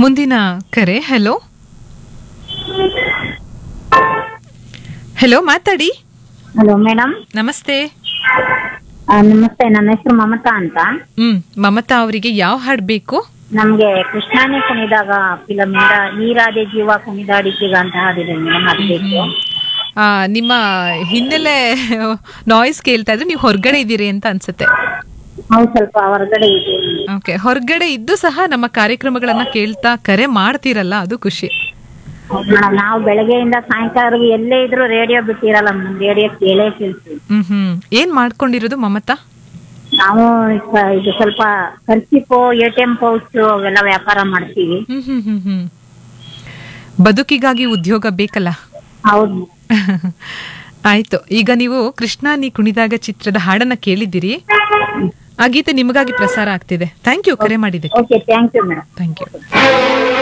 ಮುಂದಿನ ಕರೆ hello hello ಮಾತಾಡಿ ಹಲೋ ಮೇಡಮ್ ನಮಸ್ತೆ ನಮಸ್ತೆ ನನ್ನ ಹೆಸರು ಮಮತಾ ಅಂತ ಹ್ಮ್ ಮಮತಾ ಅವರಿಗೆ ಯಾವ ಹಾಡು ಬೇಕು ನಮ್ಗೆ ಕೃಷ್ಣಾನೇ ಕುಣಿದಾಗ ಫಿಲಮ್ ಇಂದ ನೀರಾದೆ ಜೀವ ಕುಣಿದಾಡಿದ್ದೀಗ ಅಂತ ಹಾಡಿದೆ ಮೇಡಮ್ ಅದು ಬೇಕು ಆ, ನಿಮ್ಮ ಹಿನ್ನೆಲೆ ನಾಯ್ಸ್ ಕೇಳ್ತಾ ಇದ್ರೆ ನೀವು ಹೊರಗಡೆ ಇದ್ದೀರಿ ಅಂತ ಅನ್ಸುತ್ತೆ ಹೌದು ಸ್ವಲ್ಪ ಹೊರಗಡೆ ಇದೆ ಓಕೆ ಹೊರಗಡೆ ಇದ್ದು ಸಹ ನಮ್ಮ ಕಾರ್ಯಕ್ರಮಗಳನ್ನ ಕೇಳ್ತಾ ಕರೆ ಮಾಡ್ತೀರಲ್ಲ ಅದು ಖುಷಿ ಮೇಡಮ್ ನಾವು ಬೆಳಗ್ಗೆಯಿಂದ ಸಾಯಂಕಾಲವರೆಗೂ ಎಲ್ಲೇ ಇದ್ರು ರೇಡಿಯೋ ಬಿಟ್ಟಿರಲ್ಲ ಮೇಡಮ್ ರೇಡಿಯೋ ಕೇಳೇ ಕೇಳ್ತೀವಿ ಹ್ಮ್ ಹ್ಮ್ ಏನ್ ಮಾಡ್ಕೊಂಡಿರೋದು ಮಮತಾ ನಾವು ಸ- ಇದು ಸ್ವಲ್ಪ kerchief A T M pouch ಅವೆಲ್ಲ ವ್ಯಾಪಾರ ಮಾಡ್ತೀವಿ ಹ್ಮ್ ಹ್ಮ್ ಹ್ಮ್ ಹ್ಮ್ ಬದುಕಿಗಾಗಿ ಉದ್ಯೋಗ ಬೇಕಲ್ಲ ಹೌದು ಆಯ್ತು ಈಗ ನೀವು ಕೃಷ್ಣ ನೀ ಕುಣಿದಾಗ ಚಿತ್ರದ ಹಾಡನ್ನ ಕೇಳಿದ್ದೀರಿ ಆ ಗೀತೆ ನಿಮಗಾಗಿ ಪ್ರಸಾರ ಆಗ್ತಿದೆ ಥ್ಯಾಂಕ್ ಯು ಕರೆ ಮಾಡಿದ್ದಕ್ಕೆ okay thank you madam thank you